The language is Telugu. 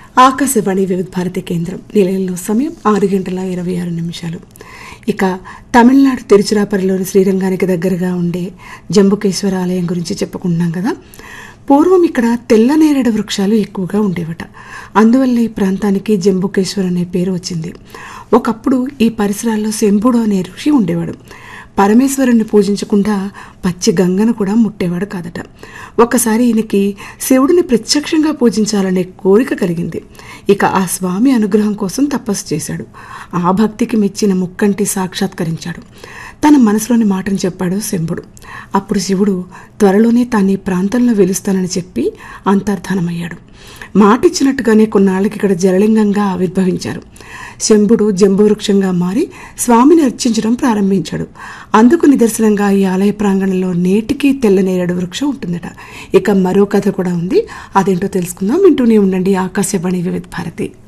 ఆకాశవాణి వివిధ భారతి కేంద్రం నిలయంలో సమయం ఆరు గంటల ఇరవై ఆరు నిమిషాలు ఇక తమిళనాడు తిరుచిరాపల్లిలోని శ్రీరంగానికి దగ్గరగా ఉండే జంబుకేశ్వర ఆలయం గురించి చెప్పుకుంటున్నాం కదా పూర్వం ఇక్కడ తెల్ల నేరేడు వృక్షాలు ఎక్కువగా ఉండేవట అందువల్ల ఈ ప్రాంతానికి జంబుకేశ్వర్ అనే పేరు వచ్చింది ఒకప్పుడు ఈ పరిసరాల్లో శంభుడు అనే ఋషి ఉండేవాడు పరమేశ్వరుణ్ణి పూజించకుండా పచ్చి గంగను కూడా ముట్టేవాడు కాదట ఒకసారి ఈయనకి శివుడిని ప్రత్యక్షంగా పూజించాలనే కోరిక కలిగింది ఇక ఆ స్వామి అనుగ్రహం కోసం తపస్సు చేశాడు ఆ భక్తికి మెచ్చిన ముక్కంటి సాక్షాత్కరించాడు తన మనసులోని మాటను చెప్పాడు శంభుడు అప్పుడు శివుడు త్వరలోనే తాను ఈ ప్రాంతంలో వెలుస్తానని చెప్పి అంతర్ధానమయ్యాడు మాటిచ్చినట్టుగానే కొన్నాళ్ళకి ఇక్కడ జలలింగంగా ఆవిర్భవించారు శంభుడు జంబువృక్షంగా మారి స్వామిని అర్చించడం ప్రారంభించాడు అందుకు నిదర్శనంగా ఈ ఆలయ ప్రాంగణంలో నేటికి తెల్లనేరేడు వృక్షం ఉంటుందట ఇక మరో కథ కూడా ఉంది అదేంటో తెలుసుకుందాం వింటూనే ఉండండి ఆకాశవాణి వివిధ భారతి